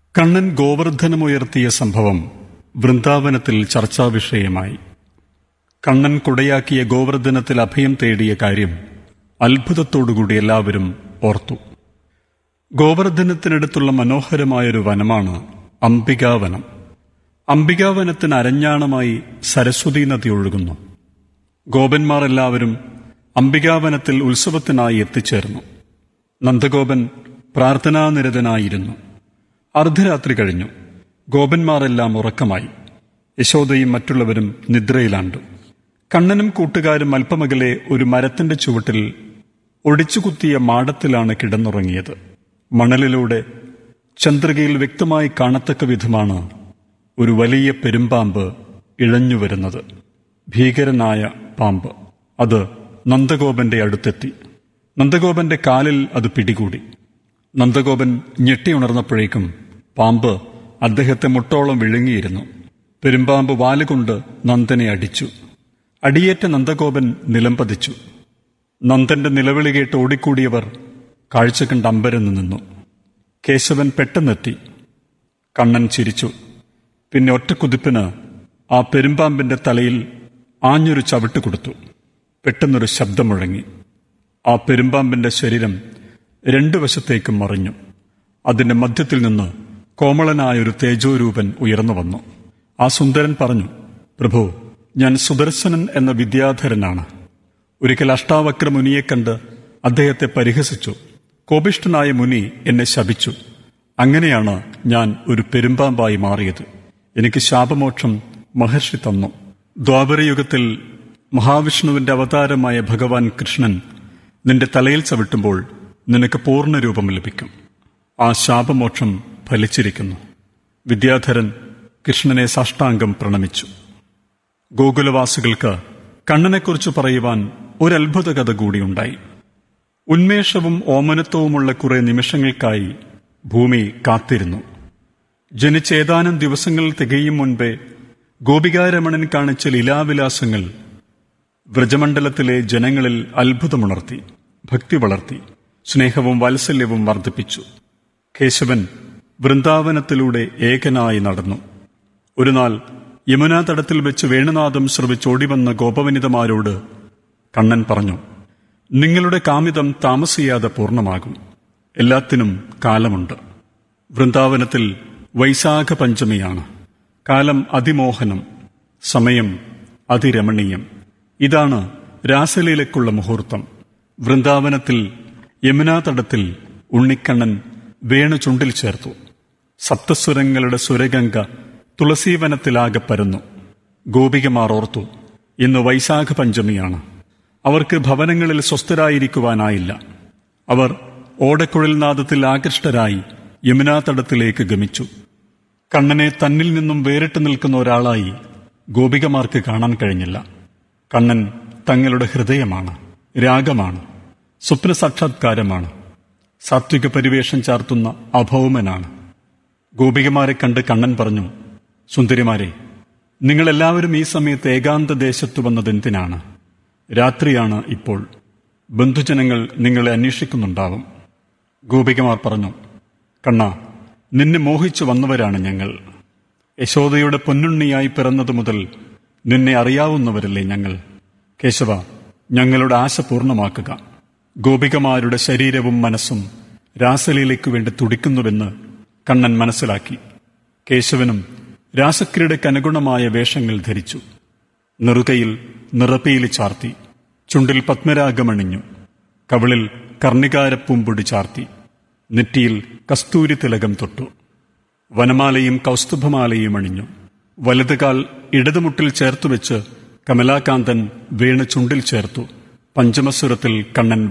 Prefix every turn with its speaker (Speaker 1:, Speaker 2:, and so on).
Speaker 1: കണ്ണൻ ഗോവർദ്ധനമുയർത്തിയ സംഭവം വൃന്ദാവനത്തിൽ ചർച്ചാവിഷയമായി കണ്ണൻ കുടയാക്കിയ ഗോവർദ്ധനത്തിൽ അഭയം തേടിയ കാര്യം അത്ഭുതത്തോടുകൂടി എല്ലാവരും ഓർത്തു ഗോവർദ്ധനത്തിനടുത്തുള്ള മനോഹരമായൊരു വനമാണ് അംബികാവനം അംബികാവനത്തിന് അരഞ്ഞാണമായി സരസ്വതി നദി ഒഴുകുന്നു ഗോപന്മാർ എല്ലാവരും അംബികാവനത്തിൽ ഉത്സവത്തിനായി എത്തിച്ചേർന്നു നന്ദഗോപൻ പ്രാർത്ഥനാനിരതനായിരുന്നു അർദ്ധരാത്രി കഴിഞ്ഞു ഗോപന്മാരെല്ലാം ഉറക്കമായി യശോദയും മറ്റുള്ളവരും നിദ്രയിലാണ്ടു കണ്ണനും കൂട്ടുകാരും അല്പമകലെ ഒരു മരത്തിന്റെ ചുവട്ടിൽ ഒടിച്ചുകുത്തിയ മാടത്തിലാണ് കിടന്നുറങ്ങിയത് മണലിലൂടെ ചന്ദ്രികയിൽ വ്യക്തമായി കാണത്തക്ക വിധമാണ് ഒരു വലിയ പെരുമ്പാമ്പ് ഇഴഞ്ഞു വരുന്നത് ഭീകരനായ പാമ്പ് അത് നന്ദഗോപന്റെ അടുത്തെത്തി നന്ദഗോപന്റെ കാലിൽ അത് പിടികൂടി നന്ദഗോപൻ ഞെട്ടിയുണർന്നപ്പോഴേക്കും പാമ്പ് അദ്ദേഹത്തെ മുട്ടോളം വിഴുങ്ങിയിരുന്നു പെരുമ്പാമ്പ് വാലുകൊണ്ട് നന്ദനെ അടിച്ചു അടിയേറ്റ നന്ദഗോപൻ നിലംപതിച്ചു നന്ദന്റെ നിലവിളി കേട്ട് ഓടിക്കൂടിയവർ കാഴ്ച കണ്ട് അമ്പരന്ന് നിന്നു കേശവൻ പെട്ടെന്നെത്തി കണ്ണൻ ചിരിച്ചു പിന്നെ ഒറ്റ കുതിപ്പിന് ആ പെരുമ്പാമ്പിന്റെ തലയിൽ ആഞ്ഞൊരു ചവിട്ട് കൊടുത്തു പെട്ടെന്നൊരു ശബ്ദം മുഴങ്ങി ആ പെരുമ്പാമ്പിന്റെ ശരീരം രണ്ടു വശത്തേക്കും മറിഞ്ഞു അതിന്റെ മധ്യത്തിൽ നിന്ന് കോമളനായൊരു തേജോരൂപൻ ഉയർന്നു വന്നു ആ സുന്ദരൻ പറഞ്ഞു പ്രഭു ഞാൻ സുദർശനൻ എന്ന വിദ്യാധരനാണ് ഒരിക്കൽ അഷ്ടാവക്ര മുനിയെ കണ്ട് അദ്ദേഹത്തെ പരിഹസിച്ചു കോപിഷ്ഠനായ മുനി എന്നെ ശപിച്ചു അങ്ങനെയാണ് ഞാൻ ഒരു പെരുമ്പാമ്പായി മാറിയത് എനിക്ക് ശാപമോക്ഷം മഹർഷി തന്നു ദ്വാപരയുഗത്തിൽ മഹാവിഷ്ണുവിന്റെ അവതാരമായ ഭഗവാൻ കൃഷ്ണൻ നിന്റെ തലയിൽ ചവിട്ടുമ്പോൾ നിനക്ക് പൂർണ്ണ രൂപം ലഭിക്കും ആ ശാപമോക്ഷം ഫലിച്ചിരിക്കുന്നു വിദ്യാധരൻ കൃഷ്ണനെ സാഷ്ടാംഗം പ്രണമിച്ചു ഗോകുലവാസികൾക്ക് കണ്ണനെക്കുറിച്ച് പറയുവാൻ ഒരു അത്ഭുത കഥ കൂടിയുണ്ടായി ഉന്മേഷവും ഓമനത്വവുമുള്ള കുറെ നിമിഷങ്ങൾക്കായി ഭൂമി കാത്തിരുന്നു ജനിച്ച ഏതാനും ദിവസങ്ങൾ തികയും മുൻപേ ഗോപികാരമണൻ കാണിച്ച ലീലാവിലാസങ്ങൾ വ്രജമണ്ഡലത്തിലെ ജനങ്ങളിൽ അത്ഭുതമുണർത്തി ഭക്തി വളർത്തി സ്നേഹവും വാത്സല്യവും വർദ്ധിപ്പിച്ചു കേശവൻ വൃന്ദാവനത്തിലൂടെ ഏകനായി നടന്നു ഒരു നാൾ യമുനാ തടത്തിൽ വെച്ച് വേണുനാഥം ശ്രവിച്ചോടിവന്ന ഗോപവനിതമാരോട് കണ്ണൻ പറഞ്ഞു നിങ്ങളുടെ കാമിതം താമസിയാതെ പൂർണ്ണമാകും എല്ലാത്തിനും കാലമുണ്ട് വൃന്ദാവനത്തിൽ വൈശാഖ പഞ്ചമിയാണ് കാലം അതിമോഹനം സമയം അതിരമണീയം ഇതാണ് രാസലീലയ്ക്കുള്ള മുഹൂർത്തം വൃന്ദാവനത്തിൽ യമുനാ തടത്തിൽ ഉണ്ണിക്കണ്ണൻ വേണു ചുണ്ടിൽ ചേർത്തു സപ്തസ്വരങ്ങളുടെ സുരഗംഗ തുളസീവനത്തിലാകെ പരന്നു ഗോപികമാർ ഓർത്തു ഇന്ന് വൈശാഖ പഞ്ചമിയാണ് അവർക്ക് ഭവനങ്ങളിൽ സ്വസ്ഥരായിരിക്കുവാനായില്ല അവർ ഓടക്കുഴൽ നാദത്തിൽ ആകൃഷ്ടരായി യമുനാ തടത്തിലേക്ക് ഗമിച്ചു കണ്ണനെ തന്നിൽ നിന്നും വേറിട്ട് നിൽക്കുന്ന ഒരാളായി ഗോപികമാർക്ക് കാണാൻ കഴിഞ്ഞില്ല കണ്ണൻ തങ്ങളുടെ ഹൃദയമാണ് രാഗമാണ് സ്വപ്ന സാക്ഷാത്കാരമാണ് സാത്വിക പരിവേഷം ചാർത്തുന്ന അഭൗമനാണ് ഗോപികമാരെ കണ്ട് കണ്ണൻ പറഞ്ഞു സുന്ദരിമാരെ നിങ്ങളെല്ലാവരും ഈ സമയത്ത് ഏകാന്ത ദേശത്ത് വന്നതെന്തിനാണ് രാത്രിയാണ് ഇപ്പോൾ ബന്ധുജനങ്ങൾ നിങ്ങളെ അന്വേഷിക്കുന്നുണ്ടാവും ഗോപികമാർ പറഞ്ഞു കണ്ണ നിന്നെ മോഹിച്ചു വന്നവരാണ് ഞങ്ങൾ യശോദയുടെ പൊന്നുണ്ണിയായി പിറന്നതു മുതൽ നിന്നെ അറിയാവുന്നവരല്ലേ ഞങ്ങൾ കേശവ ഞങ്ങളുടെ ആശ പൂർണ്ണമാക്കുക ഗോപികമാരുടെ ശരീരവും മനസ്സും രാസലീലയ്ക്കു വേണ്ടി തുടിക്കുന്നുവെന്ന് കണ്ണൻ മനസ്സിലാക്കി കേശവനും രാസക്രീഡയ്ക്ക് അനുഗുണമായ വേഷങ്ങൾ ധരിച്ചു നെറുകയിൽ നിറപ്പീലി ചാർത്തി ചുണ്ടിൽ പത്മരാഗമണിഞ്ഞു കവിളിൽ കർണികാരപ്പൂമ്പൊടി ചാർത്തി നെറ്റിയിൽ കസ്തൂരി തിലകം തൊട്ടു വനമാലയും കൗസ്തുഭമാലയും അണിഞ്ഞു വലതുകാൽ ഇടതുമുട്ടിൽ ചേർത്തുവെച്ച് കമലാകാന്തൻ വീണ് ചുണ്ടിൽ ചേർത്തു പഞ്ചമസ്വരത്തിൽ കണ്ണൻ